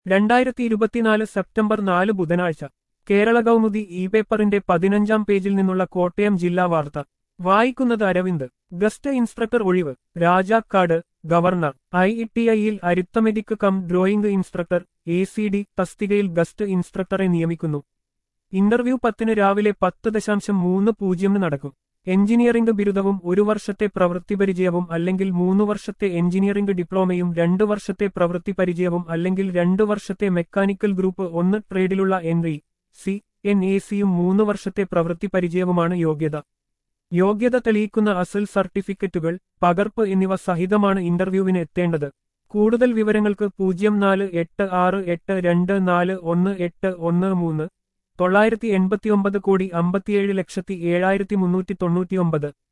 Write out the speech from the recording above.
രണ്ടായിരത്തി ഇരുപത്തിനാല് സെപ്റ്റംബർ നാല് ബുധനാഴ്ച കേരള കൗമുദി ഇ പേപ്പറിന്റെ പതിനഞ്ചാം പേജിൽ നിന്നുള്ള കോട്ടയം ജില്ലാ വാർത്ത വായിക്കുന്നത് അരവിന്ദ് ഗസ്റ്റ് ഇൻസ്ട്രക്ടർ ഒഴിവ് രാജാക്കാട് ഗവർണർ ഐ ടി ഐയിൽ arithmetic cum drawing instructor A C D തസ്തികയിൽ ഗസ്റ്റ് ഇൻസ്ട്രക്ടറെ നിയമിക്കുന്നു ഇന്റർവ്യൂ പത്തിന് രാവിലെ പത്ത് ദശാംശം മൂന്ന് പൂജ്യമിന് നടക്കും എഞ്ചിനീയറിംഗ് ബിരുദവും ഒരു വർഷത്തെ പ്രവൃത്തി പരിചയവും അല്ലെങ്കിൽ മൂന്ന് വർഷത്തെ എഞ്ചിനീയറിംഗ് ഡിപ്ലോമയും രണ്ട് വർഷത്തെ പ്രവൃത്തി പരിചയവും അല്ലെങ്കിൽ രണ്ട് വർഷത്തെ മെക്കാനിക്കൽ ഗ്രൂപ്പ് ഒന്ന് ട്രേഡിലുള്ള എൻറി സി എൻ എ സിയും മൂന്ന് വർഷത്തെ പ്രവൃത്തി പരിചയവുമാണ് യോഗ്യത യോഗ്യത തെളിയിക്കുന്ന അസൽ സർട്ടിഫിക്കറ്റുകൾ പകർപ്പ് എന്നിവ സഹിതമാണ് ഇന്റർവ്യൂവിന് എത്തേണ്ടത് കൂടുതൽ വിവരങ്ങൾക്ക് പൂജ്യം നാല് എട്ട് ആറ് എട്ട് രണ്ട് നാല് ഒന്ന് എട്ട് ഒന്ന് മൂന്ന് തൊള്ളായിരത്തി എൺപത്തിയൊമ്പത് കോടി അമ്പത്തിയേഴ് ലക്ഷത്തി ഏഴായിരത്തി മുന്നൂറ്റി തൊണ്ണൂറ്റിയൊമ്പത്